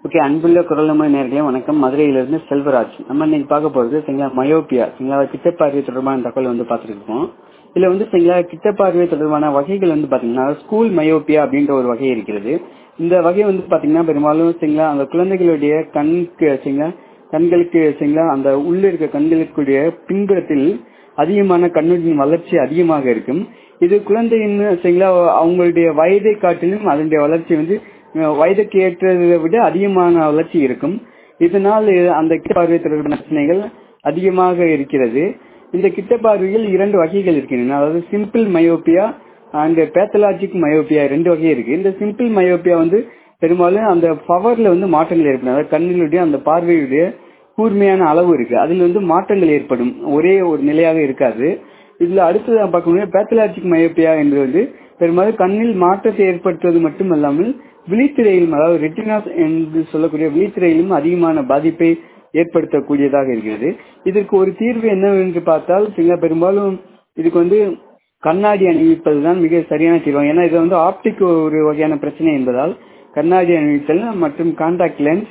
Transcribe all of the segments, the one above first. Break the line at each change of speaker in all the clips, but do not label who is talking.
okay அன்புள்ள குரலமை நேர்களே வணக்கம் மதுரையிலிருந்து செல்வராஜ் நம்ம இன்னைக்கு பார்க்க போறது சரிங்களா மயோப்பியா சரிங்களா கிட்ட பார்வை தொடர்பான தகவல் வந்து பார்த்துருக்கோம் இதுல வந்து சரிங்களா கிட்ட பார்வை தொடர்பான வகைகள் வந்து பாத்தீங்கன்னா ஸ்கூல் மயோப்பியா அப்படின்ற ஒரு வகை இருக்கிறது இந்த வகை வந்து பாத்தீங்கன்னா பெரும்பாலும் சரிங்களா அந்த குழந்தைகளுடைய கண்க்கு சரிங்களா கண்களுக்கு சரிங்களா அந்த உள்ள இருக்க கண்களுக்குடைய பின்புறத்தில் அதிகமான கண்ணுடைய வளர்ச்சி அதிகமாக இருக்கும் இது குழந்தையின் சரிங்களா அவங்களுடைய வயதை காட்டிலும் அதனுடைய வளர்ச்சி வந்து வயதுக்கு ஏற்றதை விட அதிகமான வளர்ச்சி இருக்கும் இதனால் அந்த கிட்ட பார்வை தொடர்பான பிரச்சனைகள் அதிகமாக இருக்கிறது இந்த கிட்ட பார்வையில் இரண்டு வகைகள் இருக்கின்றன அதாவது simple myopia and pathologic myopia ரெண்டு வகை இருக்கு இந்த சிம்பிள் மயோப்பியா வந்து பெரும்பாலும் அந்த பவர்ல வந்து மாற்றங்கள் ஏற்படும் அதாவது கண்ணினுடைய அந்த பார்வையுடைய கூர்மையான அளவு இருக்கு அதில் வந்து மாற்றங்கள் ஏற்படும் ஒரே ஒரு நிலையாக இருக்காது இதுல அடுத்தது பார்க்கணும் பேத்தலாஜிக் மயோப்பியா என்பது வந்து பெரும்பாலும் கண்ணில் மாற்றத்தை ஏற்படுத்துவது மட்டுமல்லாமல் விழித்திரையிலும் அதாவது ரெட்டினாஸ் என்று சொல்லக்கூடிய விழித்திரையிலும் அதிகமான பாதிப்பை ஏற்படுத்தக்கூடியதாக இருக்கிறது இதற்கு ஒரு தீர்வு என்னவென்று பார்த்தால் சில பெரும்பாலும் இதுக்கு வந்து கண்ணாடி அணிவிப்பது தான் மிக சரியான தீர்வு ஏன்னா இது வந்து ஆப்டிக் ஒரு வகையான பிரச்சனை என்பதால் கண்ணாடி அணிவித்தல் மற்றும் கான்டாக்ட் லென்ஸ்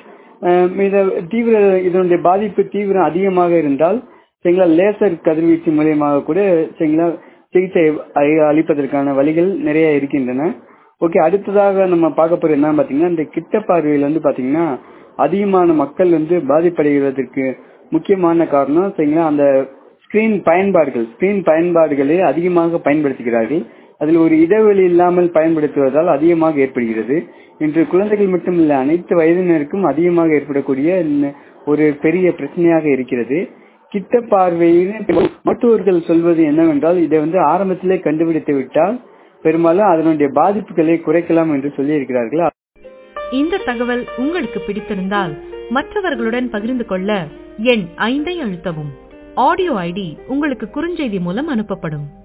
இத தீவிர இதனுடைய பாதிப்பு தீவிரம் அதிகமாக இருந்தால் சரிங்களா லேசர் கதிர்வீச்சு மூலியமாக கூட சரிங்களா சிகிச்சை அளிப்பதற்கான வழிகள் நிறைய இருக்கின்றன ஓகே அடுத்ததாக நம்ம பார்க்க போறது என்ன பாத்தீங்கன்னா இந்த கிட்ட பார்வையில் வந்து பாத்தீங்கன்னா அதிகமான மக்கள் வந்து பாதிப்படைகிறதுக்கு முக்கியமான காரணம் சரிங்களா அந்த ஸ்கிரீன் பயன்பாடுகள் ஸ்கிரீன் பயன்பாடுகளை அதிகமாக பயன்படுத்துகிறார்கள் அதில் ஒரு இடைவெளி இல்லாமல் பயன்படுத்துவதால் அதிகமாக ஏற்படுகிறது இன்று குழந்தைகள் மட்டுமில்ல அனைத்து வயதினருக்கும் அதிகமாக ஏற்படக்கூடிய ஒரு பெரிய பிரச்சனையாக இருக்கிறது கிட்ட பார்வையில் மருத்துவர்கள் சொல்வது என்னவென்றால் இதை வந்து ஆரம்பத்திலே கண்டுபிடித்து விட்டால் பெரும்பாலும் அதனுடைய பாதிப்புகளை குறைக்கலாம் என்று சொல்லி இருக்கிறார்கள்
இந்த தகவல் உங்களுக்கு பிடித்திருந்தால் மற்றவர்களுடன் பகிர்ந்து கொள்ள எண் ஐந்தை அழுத்தவும் ஆடியோ ஐடி உங்களுக்கு குறுஞ்செய்தி மூலம் அனுப்பப்படும்